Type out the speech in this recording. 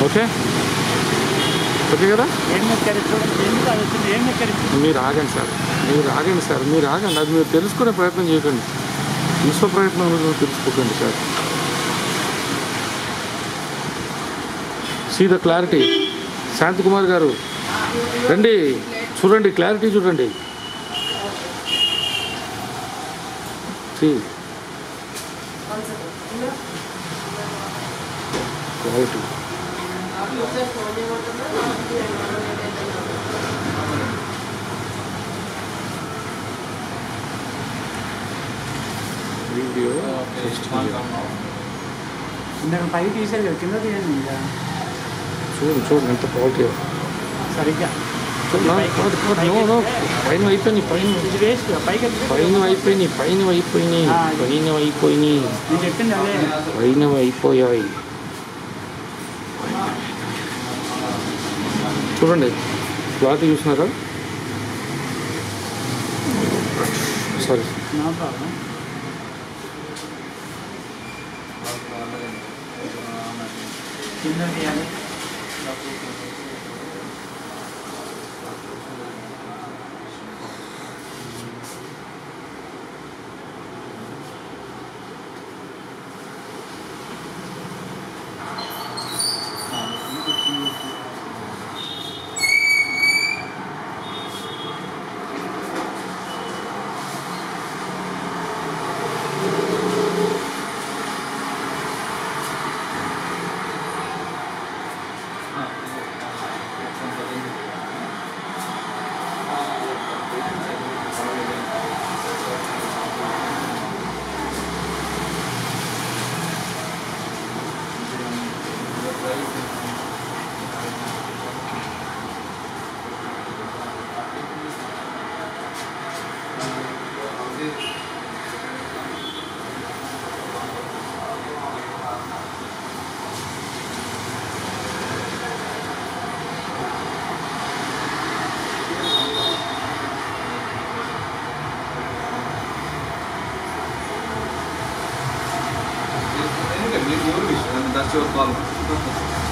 Okay okay కదా ఏం ఎక్కారు చూడండి ఎందుకు అది వచ్చింది ఏం ఎక్కారు మీరు ఆగండి సార్ మీరు ఆగండి సార్ మీరు ఆగండి అది మీరు తెలుసుకునే ప్రయత్నం చేయకండి విశ్వ ప్రయత్నం తెలుసుకోకండి sir see the clarity Shanthikumar garu రండి చూడండి క్లారిటీ చూడండి See. క్లారిటీ వీడియో ఇందాక పైకి తీసేది కదా, కింద తీయండి ఇంకా చూడండి చూడండి ఎంత క్వాలిటీ సరిగ్గా పైన అయిపోయినాయి పైన ఇది వేస్ట్ పైకి ఎత్తితే పైన అయిపోయినాయి పైన అయిపోయినాయి పైన అయిపోయినాయి నేను చెప్పింది అదే పైన అయిపోయాయి చూడండి క్లాత్ చూసినారా సారీ నో ప్రాబ్లం కింద తీయాలి That's your call.